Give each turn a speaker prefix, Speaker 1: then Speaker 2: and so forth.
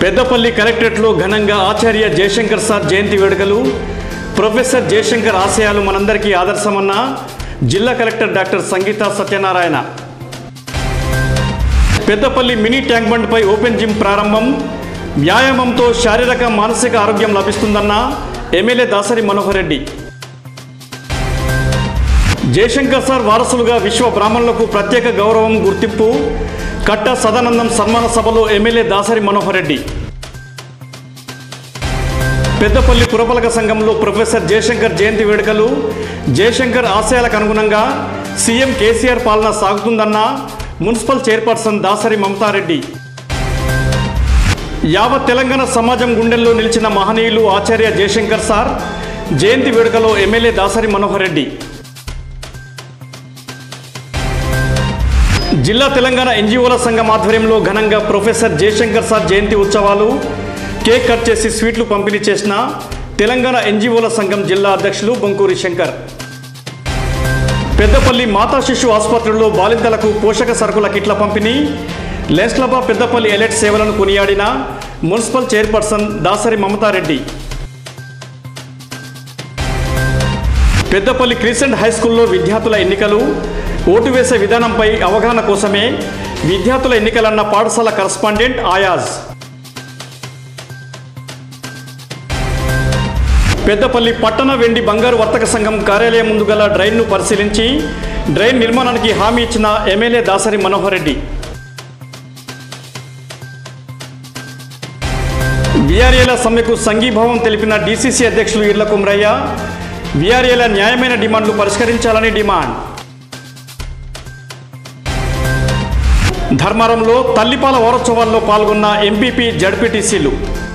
Speaker 1: పెద్దపల్లి కలెక్టరేట్లో ఘనంగా ఆచార్య జయశంకర్ సార్ జయంతి వేడుకలు ప్రొఫెసర్ జయశంకర్ ఆశయాలు మనందరికీ ఆదర్శమన్న జిల్లా collector doctor Sangeetha Satyanarayana Peddapalli mini tank బండ్పై ఓపెన్ జిమ్ ప్రారంభం వ్యాయామంతో శారీరక మానసిక ఆరోగ్యం లభిస్తుందన్న ఎమ్మెల్యే దాసరి మనోహర్ రెడ్డి జయశంకర్ సార్ వారసులుగా విశ్వ బ్రాహ్మణులకు ప్రత్యేక గౌరవం గుర్తింపు కట్ట సదానందం సన్మాన సభలో ఎమ్మెల్యే దాసరి మనోహర్ రెడ్డి పెద్దపల్లి పురపాలక సంఘంలో ప్రొఫెసర్ జయశంకర్ జయంతి వేడుకలు జయశంకర్ ఆశయాలకు అనుగుణంగా సీఎం కేసీఆర్ పాలన సాగుతుందన్న మున్సిపల్ చైర్పర్సన్ దాసరి మమతారెడ్డి యావత్ తెలంగాణ సమాజం గుండెల్లో నిలిచిన మహనీయులు ఆచార్య జయశంకర్ సార్ జయంతి వేడుకలో ఎమ్మెల్యే దాసరి మనోహర్ రెడ్డి జిల్లా తెలంగాణ ఎన్జిఓల సంఘం ఆధ్వర్యంలో ఘనంగా ప్రొఫెసర్ జయశంకర్ సార్ జయంతి ఉత్సవాలు కేక్ కట్ చేసి స్వీట్లు పంపిణీ చేసిన తెలంగాణ ఎన్జిఓల సంఘం జిల్లా అధ్యక్షులు బొంకూరి శంకర్ పెద్దపల్లి మాతా శిశు ఆసుపత్రిలో బాలింతలకు పోషక సరుకుల కిట్ల పంపిణీ లెన్స్లబా పెద్దపల్లి ఎలెట్ సేవలను కొనియాడిన municipal chairperson Dasari Mamatha Reddy Peddapalli crescent high స్కూల్లో విద్యార్థుల ఎన్నికలు ఓటు వేసే విధానంపై అవగాహన కోసమే విద్యార్థుల ఎన్నికలన్న పాఠశాల కరస్పాండెంట్ ఆయాజ్ పెద్దపల్లి పట్టణ వెండి బంగారు వర్తక సంఘం కార్యాలయం ముందు గల డ్రైన్ను పరిశీలించి డ్రైన్ నిర్మాణానికి హామీ ఇచ్చిన ఎమ్మెల్యే దాసరి మనోహర్ రెడ్డి విఆర్ఏల సమ్మెకు సంఘీభావం తెలిపిన డీసీసీ అధ్యక్షులు ఇర్ల కుమ్రయ్య విఆర్ఏల న్యాయమైన డిమాండ్లు పరిష్కరించాలని డిమాండ్ ధర్మారంలో తల్లిపాల వారోత్సవాల్లో పాల్గొన్న ఎంపీపీ జడ్పీటీసీలు